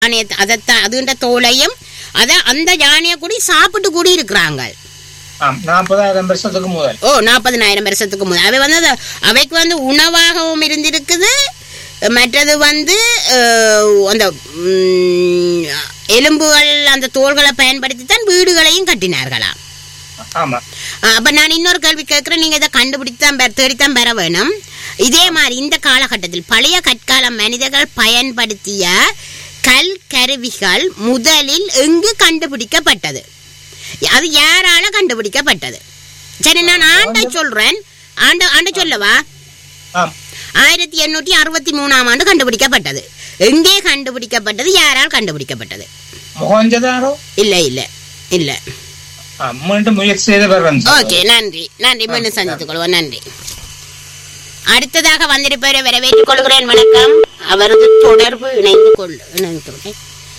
யானையை அதைத்தான் அதுன்ற தோலையும் அத அந்த யானையை கூடி சாப்பிட்டு கூடி இருக்கிறாங்க ஆம் நாற்பதாயிரம் வருஷத்துக்கு முதல் ஓ நாற்பதனாயிரம் வருஷத்துக்கு முதல் அவை வந்து அது- அவைக்கு வந்து உணவாகவும் இருந்திருக்குது மற்றது வந்து அஹ், அந்த ம், எலும்புகள் அந்த தோள்களை பயன்படுத்தி தான் வீடுகளையும் கட்டினார்களாம் ஆமா அஹ், அப்ப நான் இன்னொரு கேள்வி கேட்கிறேன் நீங்க இதை கண்டுபிடித்தான் பெற- தேடித்தான் பெற வேணும் இதே மாதிரி இந்த காலகட்டத்தில் பழைய கற்கால மனிதர்கள் பயன்படுத்திய கல் கருவிகள் முதலில் எங்கு கண்டுபிடிக்கப்பட்டது அது யாரால கண்டுபிடிக்கப்பட்டது சரி நான் ஆண்டை சொல்றேன் ஆண்ட ஆண்ட சொல்லவா ஆம் ஆயிரத்தி எண்ணூற்றி அறுபத்தி மூணாம் ஆண்டு கண்டுபிடிக்கப்பட்டது எங்கே கண்டுபிடிக்கப்பட்டது யாரால் கண்டுபிடிக்கப்பட்டது மொஹஞ்சதாரோ இல்ல இல்ல இல்ல ஆ, மீண்டும் முயற்சி செய்தவர் வந்து ஓகே நன்றி நன்றி மீண்டும் சந்தித்துக் கொள்வோம் நன்றி அடுத்ததாக வந்திருப்பவரை வரவேற்றுக் கொள்கிறேன் வணக்கம் அவரது தொடர்பு இணைந்து கொள் இணைந்து கொள்கிறேன்